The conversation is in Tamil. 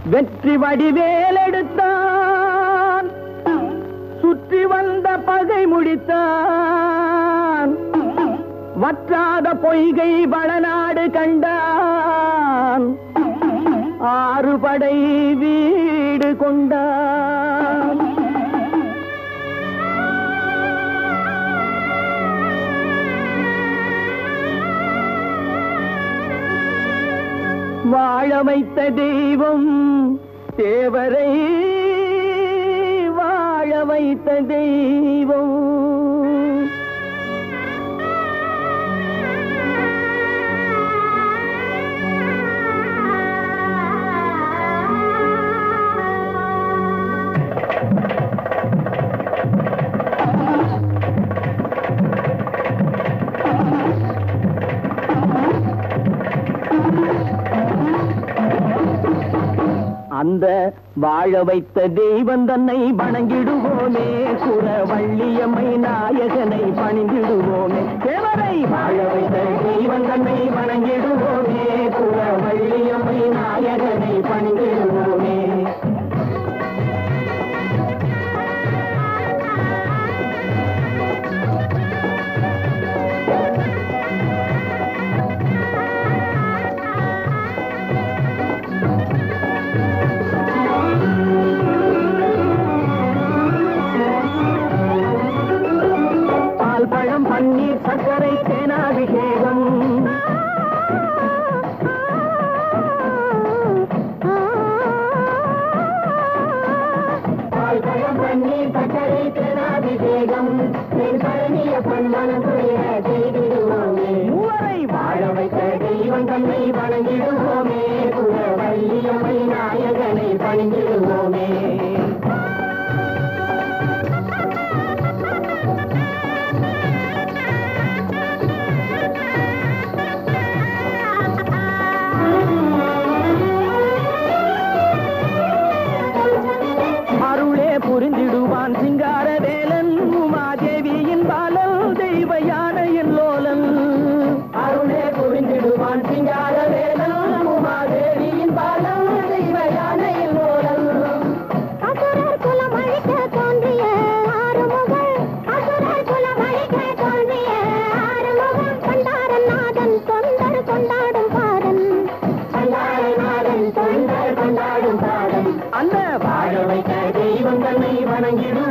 வெற்றி வடிவேலெடுத்தான் சுற்றி வந்த பகை முடித்தான் வற்றாத பொய்கை வளநாடு கண்டான் ஆறு படை வீடு கொண்டான் வாழ வைத்த தெய்வம் தேவரை வாழ வைத்த தெய்வம் அந்த வாழ வைத்த தெய்வம் தன்னை வணங்கிடுவோமே குற வள்ளியம்மை நாயகனை பணிந்திடுவோமே தேவரை வாழ வைத்த தெய்வம் தன்னை வணங்கிடுவோமே குற வள்ளியம்மை நாயகனை பணிந்திடுவோமே பால் பழம் பன்னீர் சர்க்கரை தேனாபிஷேகம் பால் பழம் பன்னீர் சர்க்கரை தேனாபிஷேகம் பழனிய பன்மனம் துறைய செய்திடுவோமே மூவரை வாழ வைத்த தெய்வம் தன்னை வணங்கிடுவோமே குல வள்ளியம்மை நாயகனை பணிந்திடுவோமே அருளே புரிந்திடுவான் சிங்கார வேலன் உமாதேவியின் பாலல் தெய்வ யானையின் லோலன் அருளே புரிந்திடுவான் சிங்கார வேலன் உமாதேவியின் பாலல் தெய்வ யானையின் லோலன் அசுரர் குலம் அழிக்க தோன்றிய ஆறுமுகன் அசுரர் குலம் அழிக்க தோன்றிய ஆறுமுகன் பண்டாரன் நாதன் தொண்டர் கொண்டாடும் பாதன் பண்டாரநாதன் தொண்டர் கொண்டாடும் பாதம் அந்த வாழ வைத்த தெய்வம் தன்னை வணங்கிடுவோம்